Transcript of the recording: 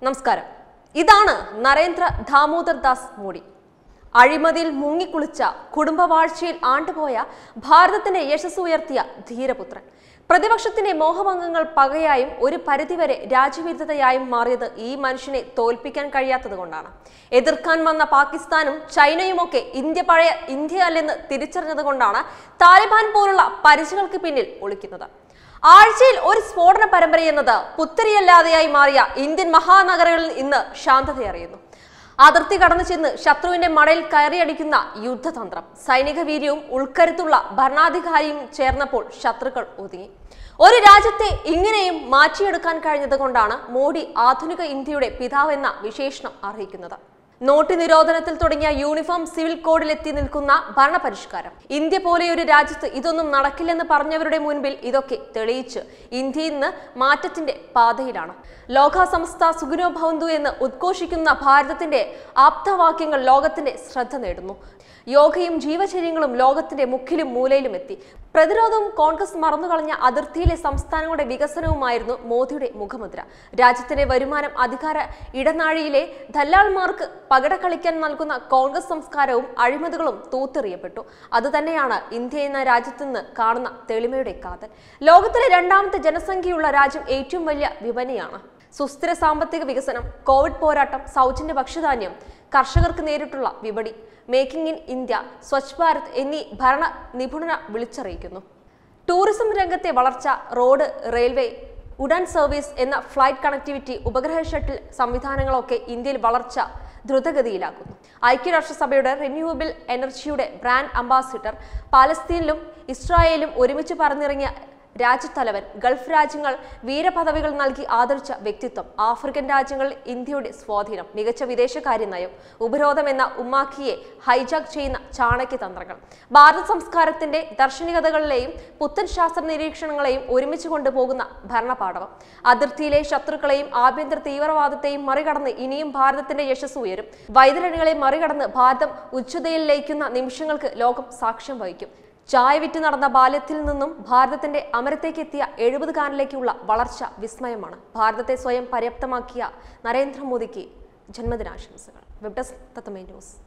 നമസ്കാരം ഇതാണ് നരേന്ദ്ര ദാമോദർ ദാസ് മോഡി അഴിമതിയിൽ മുങ്ങിക്കുളിച്ച കുടുംബവാഴ്ചയിൽ ആണ്ടുപോയ ഭാരതത്തിന്റെ യശസ് ഉയർത്തിയ ധീരപുത്രൻ പ്രതിപക്ഷത്തിന്റെ മോഹഭംഗങ്ങൾ പകയായും ഒരു പരിധിവരെ രാജ്യവിരുദ്ധതയായും മാറിയത് ഈ മനുഷ്യനെ തോൽപ്പിക്കാൻ കഴിയാത്തത് കൊണ്ടാണ് എതിർക്കാൻ വന്ന പാകിസ്ഥാനും ചൈനയുമൊക്കെ ഇന്ത്യ പഴയ ഇന്ത്യ അല്ലെന്ന് തിരിച്ചറിഞ്ഞത് കൊണ്ടാണ് താലിബാൻ പോലുള്ള പരിചയങ്ങൾക്ക് പിന്നിൽ ഒളിക്കുന്നത് ആഴ്ചയിൽ ഒരു സ്ഫോടന പരമ്പര എന്നത് പുത്തരിയല്ലാതെയായി മാറിയ ഇന്ത്യൻ മഹാനഗരങ്ങളിൽ ഇന്ന് ശാന്തതയറിയുന്നു അതിർത്തി കടന്നു ചെന്ന് ശത്രുവിന്റെ മടയിൽ കയറിയടിക്കുന്ന യുദ്ധതന്ത്രം സൈനിക വീര്യവും ഉൾക്കരുത്തുള്ള ഭരണാധികാരിയും ചേർന്നപ്പോൾ ശത്രുക്കൾ ഒതുങ്ങി ഒരു രാജ്യത്തെ ഇങ്ങനെയും മാറ്റിയെടുക്കാൻ കഴിഞ്ഞത് കൊണ്ടാണ് മോഡി ആധുനിക ഇന്ത്യയുടെ പിതാവെന്ന വിശേഷണം അർഹിക്കുന്നത് നോട്ട് നിരോധനത്തിൽ തുടങ്ങിയ യൂണിഫോം സിവിൽ കോഡിൽ എത്തി നിൽക്കുന്ന ഭരണപരിഷ്കാരം ഇന്ത്യ പോലെ ഒരു രാജ്യത്ത് ഇതൊന്നും നടക്കില്ലെന്ന് പറഞ്ഞവരുടെ മുൻപിൽ ഇതൊക്കെ തെളിയിച്ച് ഇന്ത്യ ഇന്ന് മാറ്റത്തിന്റെ പാതയിലാണ് ലോക സംസ്ഥ സുഗുനോ ഭവന്തു എന്ന് ഉദ്ഘോഷിക്കുന്ന ഭാരതത്തിന്റെ ആപ്തവാക്യങ്ങൾ ലോകത്തിന്റെ ശ്രദ്ധ നേടുന്നു യോഗയും ജീവചര്യങ്ങളും ലോകത്തിന്റെ മുക്കിലും മൂലയിലും എത്തി പ്രതിരോധവും കോൺഗ്രസ് മറന്നുകളഞ്ഞ അതിർത്തിയിലെ സംസ്ഥാനങ്ങളുടെ വികസനവുമായിരുന്നു മോദിയുടെ മുഖമുദ്ര രാജ്യത്തിന്റെ വരുമാനം അധികാര ഇടനാഴിയിലെ ദല്ലാൾമാർക്ക് പകട കളിക്കാൻ നൽകുന്ന കോൺഗ്രസ് സംസ്കാരവും അഴിമതികളും തൂത്തെറിയപ്പെട്ടു അതുതന്നെയാണ് ഇന്ത്യ എന്ന രാജ്യത്ത് നിന്ന് കാണുന്ന തെളിമയുടെ കാതൽ ലോകത്തിലെ രണ്ടാമത്തെ ജനസംഖ്യയുള്ള രാജ്യം ഏറ്റവും വലിയ വിപണിയാണ് സുസ്ഥിര സാമ്പത്തിക വികസനം കോവിഡ് പോരാട്ടം സൗജന്യ ഭക്ഷ്യധാന്യം കർഷകർക്ക് നേരിട്ടുള്ള വിപണി making in India Swachh Bharat എന്നീ ഭരണ നിപുണന വിളിച്ചറിയിക്കുന്നു ടൂറിസം രംഗത്തെ വളർച്ച റോഡ് റെയിൽവേ ഉഡാൻ സർവീസ് എന്ന ഫ്ലൈറ്റ് കണക്ടിവിറ്റി ഉപഗ്രഹ ഷട്ടിൽ സംവിധാനങ്ങളൊക്കെ ഇന്ത്യയിൽ വളർച്ച ദ്രുതഗതിയിലാക്കുന്നു ഐക്യരാഷ്ട്രസഭയുടെ റിന്യൂവബിൾ എനർജിയുടെ ബ്രാൻഡ് അംബാസിഡർ പാലസ്തീനിലും ഇസ്രായേലും ഒരുമിച്ച് പറന്നിറങ്ങിയ രാജ്യത്തലവൻ ഗൾഫ് രാജ്യങ്ങൾ വീരപദവികൾ നൽകി ആദരിച്ച വ്യക്തിത്വം ആഫ്രിക്കൻ രാജ്യങ്ങളിൽ ഇന്ത്യയുടെ സ്വാധീനം മികച്ച വിദേശകാര്യ നയം ഉപരോധം എന്ന ഉമ്മാക്കിയെ ഹൈജാക്ക് ചെയ്യുന്ന ചാണക്യ തന്ത്രങ്ങൾ ഭാരത സംസ്കാരത്തിന്റെ ദർശനികതകളിലെയും പുത്തൻ ശാസ്ത്ര നിരീക്ഷണങ്ങളെയും ഒരുമിച്ച് കൊണ്ടുപോകുന്ന ഭരണപാഠവം അതിർത്തിയിലെ ശത്രുക്കളെയും ആഭ്യന്തര തീവ്രവാദത്തെയും മറികടന്ന് ഇനിയും ഭാരതത്തിന്റെ യശസ് ഉയരും വൈതരണികളെ മറികടന്ന് ഭാരതം ഉച്ചതയിൽ ലയിക്കുന്ന നിമിഷങ്ങൾക്ക് ലോകം സാക്ഷ്യം വഹിക്കും ചായ വിറ്റ് നടന്ന ബാല്യത്തിൽ നിന്നും ഭാരതത്തിന്റെ അമരത്തേക്ക് എത്തിയ എഴുപതുകാരനിലേക്കുള്ള വളർച്ച വിസ്മയമാണ് ഭാരതത്തെ സ്വയം പര്യാപ്തമാക്കിയ നരേന്ദ്രമോദിക്ക് ജന്മദിനാശംസകൾ വെബ് ഡെസ്ക് തത്തമേ ന്യൂസ്